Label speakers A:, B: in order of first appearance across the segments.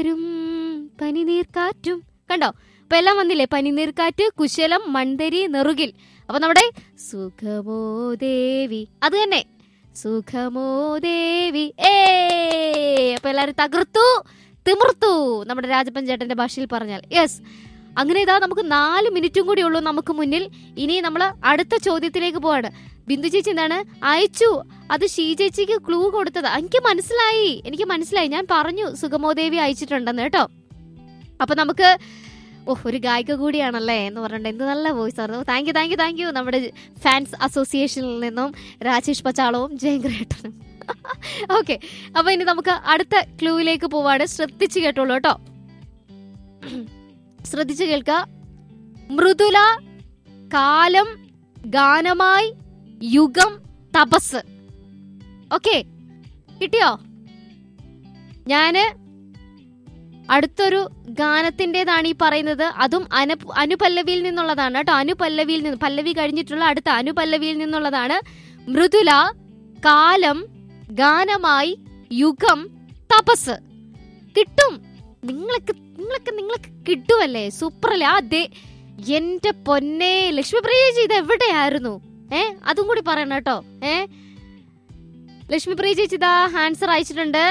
A: പകരും പനിനീർക്കാറ്റും കണ്ടോ അപ്പൊ എല്ലാം വന്നില്ലേ പനിനീർക്കാറ്റ് കുശലം മൺതരി നെറുകിൽ അപ്പൊ നമ്മുടെ സുഖമോ ദേവി അത് തന്നെ സുഖമോ ദേവി ഏ അപ്പൊ എല്ലാരും തകർത്തു തിമിർത്തു നമ്മുടെ രാജപ്പൻ ചേട്ടന്റെ ഭാഷയിൽ പറഞ്ഞാൽ യെസ് അങ്ങനെ ഇതാ നമുക്ക് നാല് മിനിറ്റും കൂടി ഉള്ളൂ നമുക്ക് മുന്നിൽ ഇനി നമ്മൾ അടുത്ത ചോദ്യത്തിലേക്ക് പോവാണ് ബിന്ദു ചേച്ചി എന്താണ് അയച്ചു അത് ഷീ ചേച്ചിക്ക് ക്ലൂ കൊടുത്തത് എനിക്ക് മനസ്സിലായി എനിക്ക് മനസ്സിലായി ഞാൻ പറഞ്ഞു സുഗമോദേവി അയച്ചിട്ടുണ്ടെന്ന് കേട്ടോ അപ്പൊ നമുക്ക് ഓ ഒരു ഗായിക കൂടിയാണല്ലേ എന്ന് പറഞ്ഞിട്ട് എന്ത് നല്ല വോയിസ് ആയിരുന്നു thank you thank you thank you നമ്മുടെ ഫാൻസ് അസോസിയേഷനിൽ നിന്നും രാജേഷ് പച്ചാളവും ജയഗ്രേട്ടനും ഓക്കെ അപ്പൊ ഇനി നമുക്ക് അടുത്ത ക്ലൂവിലേക്ക് പോവാണ് ശ്രദ്ധിച്ചു കേട്ടോളൂ കേട്ടോ ശ്രദ്ധിച്ചു കേൾക്ക മൃദുല കാലം ഗാനമായി യുഗം തപസ് ഓക്കെ കിട്ടിയോ ഞാന് അടുത്തൊരു ഗാനത്തിൻ്റെതാണ് ഈ പറയുന്നത് അതും അന അനുപല്ലവിയിൽ നിന്നുള്ളതാണ് കേട്ടോ അനുപല്ലവിയിൽ നിന്ന് പല്ലവി കഴിഞ്ഞിട്ടുള്ള അടുത്ത അനുപല്ലവിയിൽ നിന്നുള്ളതാണ് മൃദുല കാലം ഗാനമായി യുഗം തപസ് കിട്ടും നിങ്ങളൊക്കെ നിങ്ങളൊക്കെ നിങ്ങളൊക്കെ കിട്ടുമല്ലേ സൂപ്പറല്ലേ അതെ എന്റെ പൊന്നെ ലക്ഷ്മി പ്രിയ ഇത് എവിടെയായിരുന്നു ഏ അതും കൂടി പറയണം കേട്ടോ ഏ ലക്ഷ്മി പ്രിയ ചേച്ചി ഇതാ ആൻസർ അയച്ചിട്ടുണ്ട്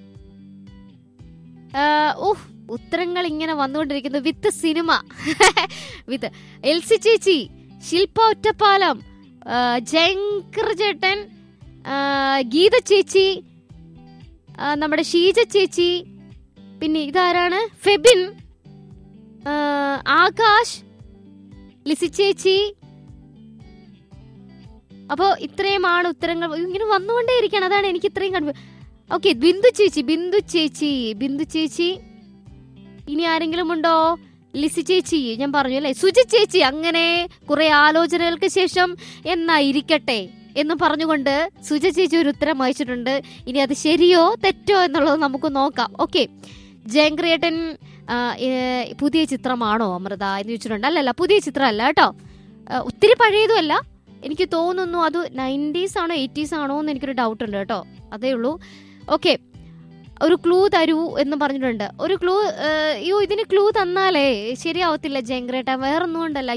A: ഓഹ് ഉത്തരങ്ങൾ ഇങ്ങനെ വന്നുകൊണ്ടിരിക്കുന്നു വിത്ത് സിനിമ വിത്ത് എൽസി ചേച്ചി ശില്പ ഒറ്റപ്പാലം ആ, ജയങ്കർ ചേട്ടൻ ആ, ഗീത ചേച്ചി ആ, നമ്മുടെ ഷീജ ചേച്ചി പിന്നെ ഇതാരാണ് ഫെബിൻ ആ, ആകാശ് ലിസി ചേച്ചി അപ്പോ ഇത്രയുമാണ് ഉത്തരങ്ങൾ ഇങ്ങനെ വന്നുകൊണ്ടേയിരിക്കണം അതാണ് എനിക്ക് ഇത്രയും കൺഫ്യൂ ഓക്കെ ബിന്ദു ചേച്ചി ബിന്ദു ചേച്ചി ബിന്ദു ചേച്ചി ഇനി ആരെങ്കിലും ഉണ്ടോ ലിസി ചേച്ചി ഞാൻ പറഞ്ഞു അല്ലേ സുജി ചേച്ചി അങ്ങനെ കുറെ ആലോചനകൾക്ക് ശേഷം എന്നാ ഇരിക്കട്ടെ എന്ന് പറഞ്ഞുകൊണ്ട് സുജ ചേച്ചി ഒരു ഉത്തരം അയച്ചിട്ടുണ്ട് ഇനി അത് ശരിയോ തെറ്റോ എന്നുള്ളത് നമുക്ക് നോക്കാം ഓക്കെ ജയങ്ക്രിയേട്ടൻ ആ, ഏ, പുതിയ ചിത്രമാണോ അമൃത എന്ന് ചോദിച്ചിട്ടുണ്ട് അല്ലല്ല പുതിയ ചിത്രമല്ല കേട്ടോ ആ, ഒത്തിരി പഴയതുമല്ല എനിക്ക് തോന്നുന്നു അത് നയൻറ്റീസ് ആണോ എയ്റ്റീസ് ആണോ എന്ന് എനിക്കൊരു ഡൗട്ട് ഉണ്ട് കേട്ടോ അതേ ഉള്ളൂ ഓക്കെ ഒരു ക്ലൂ തരൂ എന്ന് പറഞ്ഞിട്ടുണ്ട് ഒരു ക്ലൂ അയ്യോ ഇതിന് ക്ലൂ തന്നാലേ ശരിയാവത്തില്ല ജയങ്ക്രേട്ട വേറൊന്നും കൊണ്ടല്ല